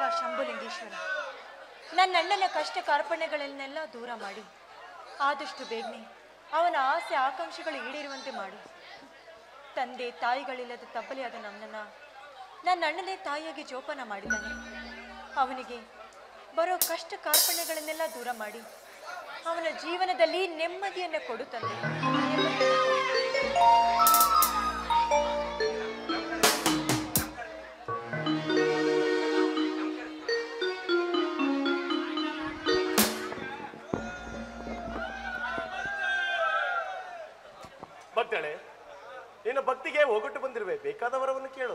ಶಂಭುಲಿಂಗೇಶ್ವರ ನನ್ನ ಅಣ್ಣನ ಕಷ್ಟ ಕಾರ್ಪಣ್ಯಗಳನ್ನೆಲ್ಲ ದೂರ ಮಾಡಿ ಆದಷ್ಟು ಬೇಗನೆ ಅವನ ಆಸೆ ಆಕಾಂಕ್ಷೆಗಳು ಈಡೇರುವಂತೆ ಮಾಡು ತಂದೆ ತಾಯಿಗಳಿಲ್ಲದ ತಬ್ಬಲಿಯಾದ ನನ್ನನ್ನ ನನ್ನ ಅಣ್ಣನೇ ತಾಯಿಯಾಗಿ ಜೋಪಾನ ಮಾಡಿದ್ದಾನೆ ಅವನಿಗೆ ಬರೋ ಕಷ್ಟ ಕಾರ್ಪಣ್ಯಗಳನ್ನೆಲ್ಲ ದೂರ ಮಾಡಿ ಅವನ ಜೀವನದಲ್ಲಿ ನೆಮ್ಮದಿಯನ್ನು ಕೊಡು ತಂದೆ ನೆಮ್ಮದಿಯನ್ನು ಕೊಡು. ಭಕ್ತಳೆ ನಿನ್ನ ಭಕ್ತಿಗೆ ಒಗಟು ಬಂದಿರುವೆ ಬೇಕಾದವರವನ್ನು ಕೇಳು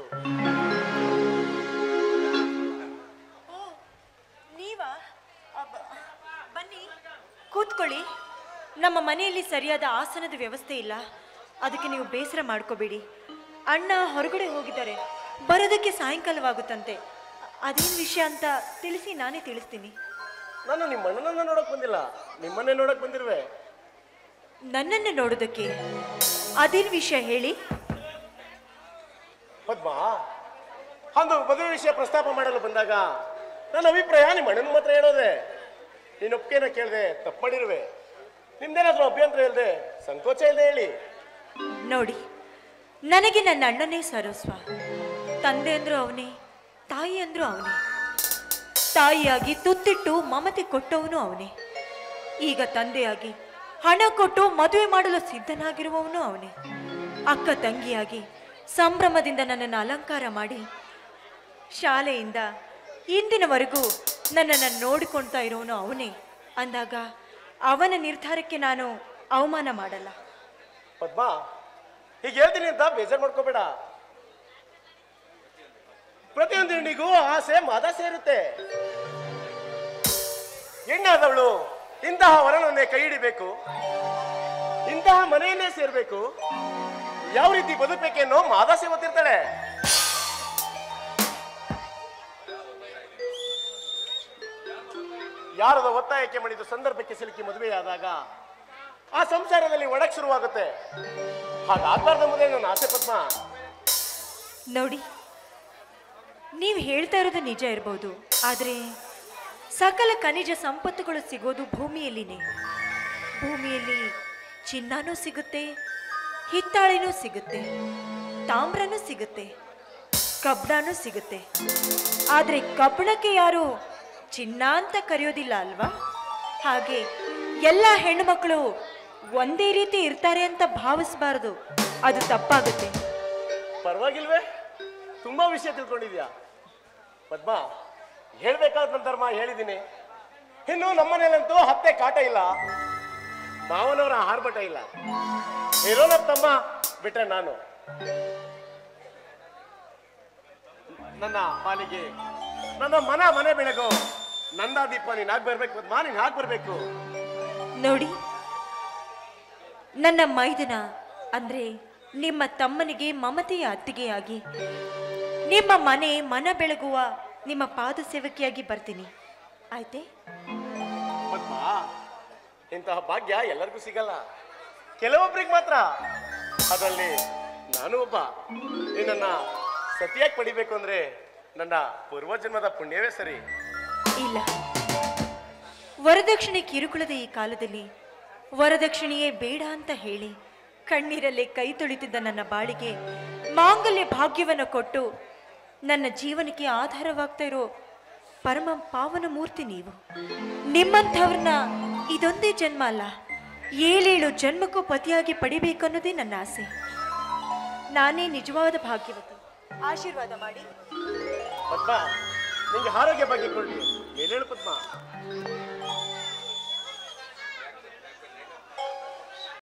ಓ ನೀವಾ ಅಬ್ಬ, ಬನ್ನಿ ಕೂತ್ಕೊಳ್ಳಿ ನಮ್ಮ ಮನೆಯಲ್ಲಿ ಸರಿಯಾದ ಆಸನದ ವ್ಯವಸ್ಥೆ ಇಲ್ಲ ಅದಕ್ಕೆ ನೀವು ಬೇಸರ ಮಾಡ್ಕೋಬೇಡಿ ಅಣ್ಣ ಹೊರಗಡೆ ಹೋಗಿದ್ದಾರೆ ಬರೋದಕ್ಕೆ ಸಾಯಂಕಾಲವಾಗುತ್ತಂತೆ ಅದೇನು ವಿಷಯ ಅಂತ ತಿಳಿಸಿ ನಾನೇ ತಿಳಿಸ್ತೀನಿ ನಾನು ನಿಮ್ಮ ಅಣ್ಣನನ್ನ ನೋಡಕ್ ಬಂದಿಲ್ಲ ನಿಮ್ಮನ್ನೇ ನೋಡಕ್ ಬಂದಿರುವೆ ನನ್ನನ್ನು ನೋಡೋದಕ್ಕೆ ಅದೇನು ವಿಷಯ ಹೇಳಿ ಪದ್ಮ ಅಂದು ಮದುವೆ ವಿಷಯ ಪ್ರಸ್ತಾಪ ಮಾಡಲು ಬಂದಾಗ ನನ್ನ ಅಭಿಪ್ರಾಯ ನಿಮ್ಮ ಅಣ್ಣನ ಮಾತ್ರ ಹೇಳೋದೆ ನೀನು ಒಪ್ಪಿಗೆನ ಕೇಳಿದೆ ತಪ್ಪು ಮಾಡಿರುವೆ ನಿಮ್ದೇನಾದ್ರೂ ಅಭ್ಯಂತರ ಇಲ್ಲದೆ ಸಂಕೋಚ ಇಲ್ಲದೆ ಹೇಳಿ ನೋಡಿ ನನಗೆ ನನ್ನ ಅಣ್ಣನೇ ಸರ್ವಸ್ವ ತಂದೆ ಅಂದ್ರು ಅವನೇ ತಾಯಿ ಅಂದ್ರು ಅವನೇ ತಾಯಿಯಾಗಿ ತುತ್ತಿಟ್ಟು ಮಮತೆ ಕೊಟ್ಟವನು ಅವನೇ ಈಗ ತಂದೆಯಾಗಿ ಹಣ ಕೊಟ್ಟು ಮದುವೆ ಮಾಡಲು ಸಿದ್ಧನಾಗಿರುವವನು ಅವನೇ ಅಕ್ಕ ತಂಗಿಯಾಗಿ ಸಂಭ್ರಮದಿಂದ ನನ್ನನ್ನು ಅಲಂಕಾರ ಮಾಡಿ ಶಾಲೆಯಿಂದ ಇಂದಿನವರೆಗೂ ನನ್ನನ್ನು ನೋಡಿಕೊಳ್ತಾ ಇರೋನು ಅವನೇ ಅಂದಾಗ ಅವನ ನಿರ್ಧಾರಕ್ಕೆ ನಾನು ಅವಮಾನ ಮಾಡಲ್ಲ ಪದ್ಮ ಈಗ ಹೇಳ್ತೀನಿ ಅಂತ ಬೇಜಾರು ಮಾಡ್ಕೋಬೇಡ ಪ್ರತಿಯೊಂದು ಹೆಣ್ಣಿಗೂ ಆಸೆ ಮಾದಾಸೆ ಇರುತ್ತೆ ಹೆಣ್ಣಾದವಳು ಇಂತಹ ವರನನ್ನೇ ಕೈ ಹಿಡಿಬೇಕು ಇಂತಹ ಮನೆಯನ್ನೇ ಸೇರ್ಬೇಕು ಯಾವ ರೀತಿ ಬದುಕಬೇಕೆನ್ನೋ ಮಾದಾಸೆ ಗೊತ್ತಿರ್ತಾಳೆ ಯಾರದ ಒತ್ತಾಯಕ್ಕೆ ಮಾಡಿದ ಸಂದರ್ಭಕ್ಕೆ ಸಿಲುಕಿ ಮದುವೆಯಾದಾಗ ಆ ಸಂಸಾರದಲ್ಲಿ ಒಡಕ್ ಶುರುವಾಗುತ್ತೆ ಹಾಗಾಗ್ಬಾರ್ದು ಎಂಬುದೇ ನನ್ನ ಆಸೆ ಪದ್ಮ ನೋಡಿ ನೀವು ಹೇಳ್ತಾ ಇರೋದು ನಿಜ ಇರ್ಬೋದು ಆದರೆ ಸಕಲ ಖನಿಜ ಸಂಪತ್ತುಗಳು ಸಿಗೋದು ಭೂಮಿಯಲ್ಲಿನೇ ಭೂಮಿಯಲ್ಲಿ ಚಿನ್ನನೂ ಸಿಗುತ್ತೆ ಹಿತ್ತಾಳೆನೂ ಸಿಗುತ್ತೆ ತಾಮ್ರನೂ ಸಿಗುತ್ತೆ ಕಬ್ಬಣನೂ ಸಿಗುತ್ತೆ ಆದರೆ ಕಬ್ಬಣಕ್ಕೆ ಯಾರು ಚಿನ್ನ ಅಂತ ಕರೆಯೋದಿಲ್ಲ ಅಲ್ವಾ ಹಾಗೆ ಎಲ್ಲ ಹೆಣ್ಣುಮಕ್ಕಳು ಒಂದೇ ರೀತಿ ಇರ್ತಾರೆ ಅಂತ ಭಾವಿಸಬಾರದು ಅದು ತಪ್ಪಾಗುತ್ತೆ ಪರವಾಗಿಲ್ವೇ ತುಂಬಾ ವಿಷಯ ತಿಳ್ಕೊಂಡಿದ್ಯಾ ಪದ್ಮ ಹೇಳ್ಬೇಕಾದ ನನ್ನ ಧರ್ಮ ಹೇಳಿದ್ದೀನಿ ಇನ್ನು ನಮ್ಮನೇಲಂತೂ ಹತ್ತೆ ಕಾಟ ಇಲ್ಲ ಮಾವನವರ ಹಾರ್ಬಟ ಇಲ್ಲ ಇರೋನ ತಮ್ಮ ಬಿಟ್ರೆ ನಾನು ನನ್ನ ಪಾಲಿಗೆ ನನ್ನ ಮನ ಮನೆ ಬೆಳಗು ನಂದ ದೀಪ ನೀನ್ ಹಾಕ್ ಬರ್ಬೇಕು ಪದ್ಮ ನೀನ್ ಹಾಕ್ ಬರ್ಬೇಕು ನೋಡಿ ನನ್ನ ಮೈದನ ಅಂದ್ರೆ ನಿಮ್ಮ ತಮ್ಮನಿಗೆ ಮಮತೆಯ ಅತ್ತಿಗೆಯಾಗಿ ನಿಮ್ಮ ಮನೆ ಮನ ಬೆಳಗುವ ನಿಮ್ಮ ಪಾದ ಸೇವಕಿಯಾಗಿ ಬರ್ತೀನಿ ಆಯ್ತೆ ಪದ್ಮ ಇಂತಹ ಭಾಗ್ಯ ಎಲ್ಲರಿಗೂ ಸಿಗಲ್ಲ ಕೆಲವೊಬ್ರಿಗೆ ಮಾತ್ರ ಅದರಲ್ಲಿ ನಾನು ಒಬ್ಬ ನಿನ್ನನ್ನ ಸತಿಯಾಗಿ ಪಡಿಬೇಕು ಅಂದ್ರೆ ನನ್ನ ಪೂರ್ವಜನ್ಮದ ಪುಣ್ಯವೇ ಸರಿ ಇಲ್ಲ ವರದಕ್ಷಿಣೆ ಕಿರುಕುಳದ ಈ ಕಾಲದಲ್ಲಿ ವರದಕ್ಷಿಣೆಯೇ ಬೇಡ ಅಂತ ಹೇಳಿ ಕಣ್ಣೀರಲ್ಲೇ ಕೈ ತೊಳಿತಿದ್ದ ನನ್ನ ಬಾಳಿಗೆ ಮಾಂಗಲ್ಯ ಭಾಗ್ಯವನ್ನು ಕೊಟ್ಟು ನನ್ನ ಜೀವನಕ್ಕೆ ಆಧಾರವಾಗ್ತಾ ಇರೋ ಪರಮ ಪಾವನ ಮೂರ್ತಿ ನೀವು ನಿಮ್ಮಂಥವ್ರನ್ನ ಇದೊಂದೇ ಜನ್ಮ ಅಲ್ಲ ಏಳೇಳು ಜನ್ಮಕ್ಕೂ ಪತಿಯಾಗಿ ಪಡಿಬೇಕನ್ನೋದೇ ನನ್ನ ಆಸೆ ನಾನೇ ನಿಜವಾದ ಭಾಗ್ಯವತಿ ಆಶೀರ್ವಾದ ಮಾಡಿ ಪದ್ಮ ನಿಂಗೆ ಆರೋಗ್ಯ ಬಗ್ಗೆ ಕೊಡ್ಲಿ ಮೇಲೇಳು ಪದ್ಮ